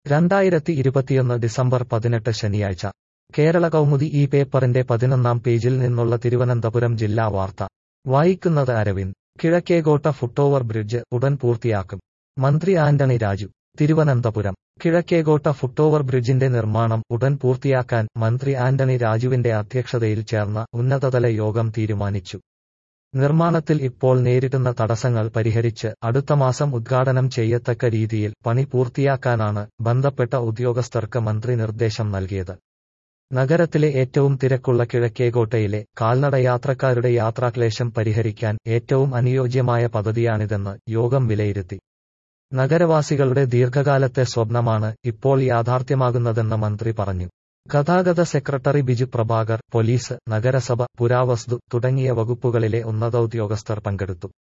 രണ്ടായിരത്തി ഇരുപത്തിയൊന്ന് ഡിസംബർ പതിനെട്ട് ശനിയാഴ്ച കേരള കൗമുദി ഈ പേപ്പറിന്റെ പതിനൊന്നാം പേജിൽ നിന്നുള്ള തിരുവനന്തപുരം ജില്ലാ വാർത്ത വായിക്കുന്നത് അരവിന്ദ് കിഴക്കേകോട്ട ഫുട്ഓവർ ബ്രിഡ്ജ് ഉടൻ പൂർത്തിയാക്കും മന്ത്രി ആന്റണി രാജു തിരുവനന്തപുരം കിഴക്കേകോട്ട ഫുട്ഓവർ ബ്രിഡ്ജിന്റെ നിർമ്മാണം ഉടൻ പൂർത്തിയാക്കാൻ മന്ത്രി ആന്റണി രാജുവിന്റെ അധ്യക്ഷതയിൽ ചേർന്ന ഉന്നതതല യോഗം തീരുമാനിച്ചു നിർമ്മാണത്തിൽ ഇപ്പോൾ നേരിടുന്ന തടസ്സങ്ങൾ പരിഹരിച്ച് അടുത്ത മാസം ഉദ്ഘാടനം ചെയ്യത്തക്ക രീതിയിൽ പണി പൂർത്തിയാക്കാനാണ് ബന്ധപ്പെട്ട ഉദ്യോഗസ്ഥർക്ക് മന്ത്രി നിർദ്ദേശം നൽകിയത് നഗരത്തിലെ ഏറ്റവും തിരക്കുള്ള കിഴക്കേകോട്ടയിലെ കാൽനട യാത്രക്കാരുടെ യാത്രാക്ലേശം പരിഹരിക്കാൻ ഏറ്റവും അനുയോജ്യമായ പദ്ധതിയാണിതെന്ന് യോഗം വിലയിരുത്തി നഗരവാസികളുടെ ദീർഘകാലത്തെ സ്വപ്നമാണ് ഇപ്പോൾ യാഥാർത്ഥ്യമാകുന്നതെന്ന് മന്ത്രി പറഞ്ഞു ഗതാഗത സെക്രട്ടറി ബിജു പ്രഭാകർ പോലീസ് നഗരസഭ പുരാവസ്തു തുടങ്ങിയ വകുപ്പുകളിലെ ഉന്നതോദ്യോഗസ്ഥർ പങ്കെടുത്തു